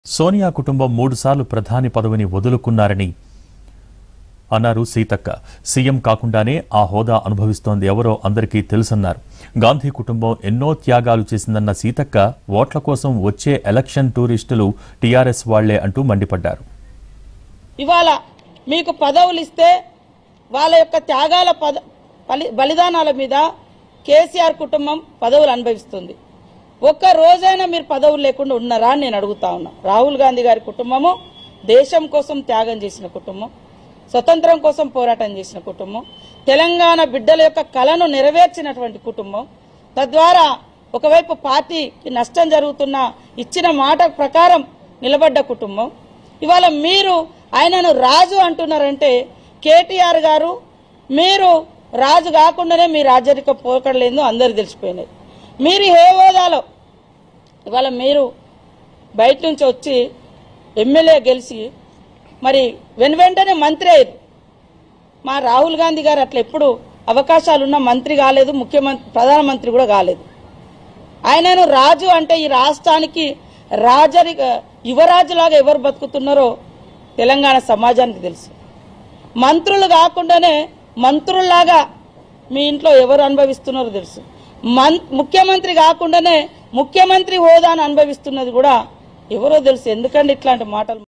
సోనియా కుటుంబం మూడుసార్లు ప్రధాని పదవిని వదులుకున్నారని అన్నారు సీతక్క సీఎం కాకుండానే ఆ హోదా అనుభవిస్తోంది ఎవరో అందరికీ తెలుసన్నారు గాంధీ కుటుంబం ఎన్నో త్యాగాలు చేసిందన్న సీతక్క ఓట్ల కోసం వచ్చే ఎలక్షన్ టూరిస్టులు టీఆర్ఎస్ వాళ్లే అంటూ మండిపడ్డారు ఇవాళ మీకు పదవులు ఇస్తే వాళ్ళ యొక్క త్యాగాల పద బలి- బలిదానాల మీద కేసీఆర్ కుటుంబం పదవులు అనుభవిస్తుంది ఒక్క రోజైనా మీరు పదవులు లేకుండా ఉన్నారా అని నేను అడుగుతా ఉన్నా రాహుల్ గాంధీ గారి కుటుంబము దేశం కోసం త్యాగం చేసిన కుటుంబం స్వతంత్రం కోసం పోరాటం చేసిన కుటుంబం తెలంగాణ బిడ్డల యొక్క కళను నెరవేర్చినటువంటి కుటుంబం తద్వారా ఒకవైపు పార్టీకి నష్టం జరుగుతున్న ఇచ్చిన మాట ప్రకారం నిలబడ్డ కుటుంబం ఇవాళ మీరు ఆయనను రాజు అంటున్నారంటే కేటీఆర్ గారు మీరు రాజు కాకుండానే మీ రాజరిక పోకడలేందో అందరు తెలిసిపోయినాయి మీరు ఏ హోదాలో ఇవాళ మీరు బయట నుంచి వచ్చి ఎమ్మెల్యే గెలిచి మరి వెను వెంటనే మంత్రి అయ్యారు మా రాహుల్ గాంధీ గారు అట్లా ఎప్పుడు అవకాశాలున్న మంత్రి కాలేదు ముఖ్యమంత్రి ప్రధానమంత్రి కూడా కాలేదు ఆయనను రాజు అంటే ఈ రాష్ట్రానికి రాజరి యువరాజులాగా ఎవరు బతుకుతున్నారో తెలంగాణ సమాజానికి తెలుసు మంత్రులు కాకుండానే మంత్రుల్లాగా మీ ఇంట్లో ఎవరు అనుభవిస్తున్నారో తెలుసు మన్ ముఖ్యమంత్రి కాకుండానే ముఖ్యమంత్రి హోదాను అనుభవిస్తున్నది కూడా ఎవరో తెలుసు ఎందుకంటే ఇట్లాంటి మాటలు